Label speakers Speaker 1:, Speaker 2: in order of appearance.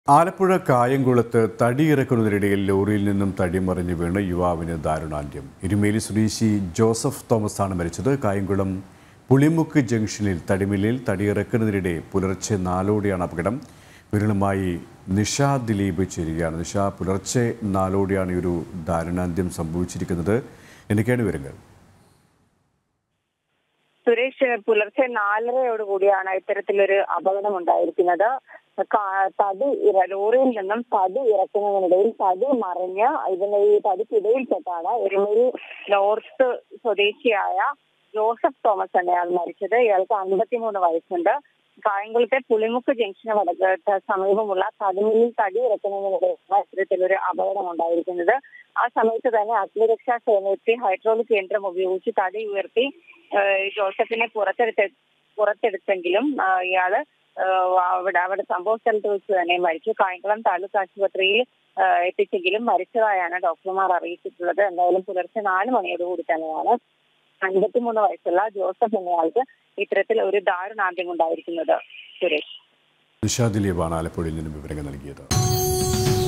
Speaker 1: ആലപ്പുഴ കായംകുളത്ത് തടിയിറക്കുന്നതിനിടയിൽ ലോറിയിൽ നിന്നും തടിമറിഞ്ഞ് വീണ് യുവാവിന് ദാരുണാന്ത്യം ഇരുമേലി സ്വദേശി ജോസഫ് തോമസ് ആണ് മരിച്ചത് കായംകുളം പുളിമുക്ക് ജംഗ്ഷനിൽ തടിമില്ലിൽ തടിയിറക്കുന്നതിനിടെ പുലർച്ചെ നാലോടെയാണ് അപകടം വിരളുമായി നിഷ ദിലീപ് ചേരുകയാണ് നിഷ പുലർച്ചെ നാലോടെയാണ് ഈ ഒരു ദാരുണാന്ത്യം സംഭവിച്ചിരിക്കുന്നത് എന്തൊക്കെയാണ് വിവരങ്ങൾ
Speaker 2: സുരേഷ് പുലർച്ചെ നാലരയോട് കൂടിയാണ് ഇത്തരത്തിലൊരു അപകടം ഉണ്ടായിരിക്കുന്നത് കാ- തടി ഇറ- ലോറിയിൽ നിന്നും തടി ഇറക്കുന്നതിനിടയിൽ തടി മറിഞ്ഞ് ഇതിന് ഈ തടിക്കിടയിൽപ്പെട്ടാണ് എരുമേലി നോർത്ത് സ്വദേശിയായ ജോസഫ് തോമസ് എന്നയാൾ മരിച്ചത് ഇയാൾക്ക് അൻപത്തിമൂന്ന് വയസ്സുണ്ട് കായംകുളത്തെ പുളിമുക്ക് ജംഗ്ഷന് വടക്ക് സമീപമുള്ള തടിമില്ലിൽ തടി ഇറക്കുന്നതിനിടെയാണ് ഇത്തരത്തിലൊരു അപകടം ഉണ്ടായിരിക്കുന്നത് ആ സമയത്ത് തന്നെ അഗ്നിരക്ഷാ സേന എത്തി ഹൈഡ്രോളിക് യന്ത്രം ഉപയോഗിച്ച് തടി ഉയർത്തി ഏഹ് ജോസഫിനെ പുറത്തെടുത്ത പുറത്തെടുത്തെങ്കിലും ആ, ഇയാള് ഏഹ് അവിടെ അവിടെ സംഭവ സ്ഥലത്ത് വെച്ച് തന്നെ മരിച്ചു കായംകുളം താലൂക്ക് ആശുപത്രിയിൽ ഏഹ് എത്തിച്ചെങ്കിലും മരിച്ചതായാണ് ഡോക്ടർമാർ അറിയിച്ചിട്ടുള്ളത് എന്തായാലും പുലർച്ചെ നാല് മണിയോടുകൂടി തന്നെയാണ് അൻപത്തിമൂന്ന് വയസ്സുള്ള ജോസഫ് എന്നയാൾക്ക് ഇത്തരത്തിൽ ഒരു ദാരുണാന്ത്യം ഉണ്ടായിരിക്കുന്നത് സുരേഷ്
Speaker 1: നിഷ ദിലീപാണ് ആലപ്പുഴയിൽ നിന്നും വിവരങ്ങൾ നൽകിയത്